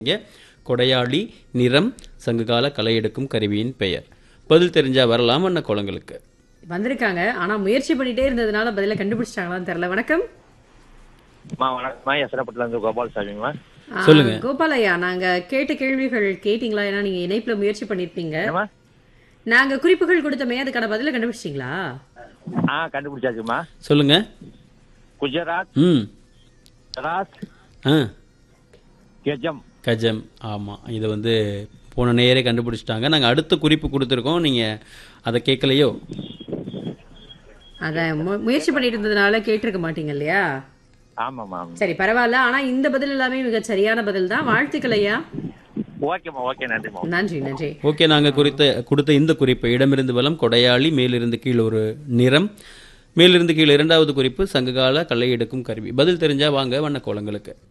இங்க கொடையாளி நிறம் சங்ககால களை எடுக்கும் கருவியின் பெயர் பதில் தெரிஞ்சா வரலாம் அண்ணா குளங்களுக்கு வந்திருக்காங்க ஆனா முயற்சி பண்ணிட்டே இருந்ததுனால பதில கண்டுபிடிச்சிட்டாங்களான்னு தெரியல வணக்கம் அம்மா வணக்கம்மா எசனப்பட்டில இருந்து கோபால் சாமிங்கம்மா ஆ, சொல்லுங்க. கோபாலையா நாங்க கேட்ட கேள்விகள் கேட்டீங்களா ஏன்னா நீங்க இணைப்புல முயற்சி பண்ணிருப்பீங்க என்னம்மா நாங்க குறிப்புகள் கொடுத்தமே அதுக்கான பதில கண்டுபிடிச்சிட்டீங்களா ஆ கண்டுபிடிச்சாச்சுமா சொல்லுங்க குஜராத் ம் ராஸ் ஆ கெஜம் கஜம் ஆமாம் இதை வந்து போன நேரே கண்டுபிடிச்சிட்டாங்க நாங்கள் அடுத்த குறிப்பு கொடுத்துருக்கோம் நீங்கள் அதை கேட்கலையோ அத மு- முயற்சி பண்ணிட்டு இருந்ததுனால கேட்டிருக்க மாட்டீங்க இல்லையா ஆமாம்மா ஆமாம் சரி பரவாயில்ல ஆனா இந்த பதில் எல்லாமே மிக சரியான பதில் தான் வாழ்த்துக்கள் ஐயா ஓகேம்மா ஓகே நன்றிம்மா நன்றி நன்றி ஓகே நாங்கள் குறித்த கொடுத்த இந்த குறிப்பு இடமிருந்து வலம் கொடையாளி மேலிருந்து கீழ் ஒரு நிறம் மேலிருந்து கீழ் இரண்டாவது குறிப்பு சங்ககால களை எடுக்கும் கருவி பதில் தெரிஞ்சா வாங்க வண்ண கோலங்களுக்கு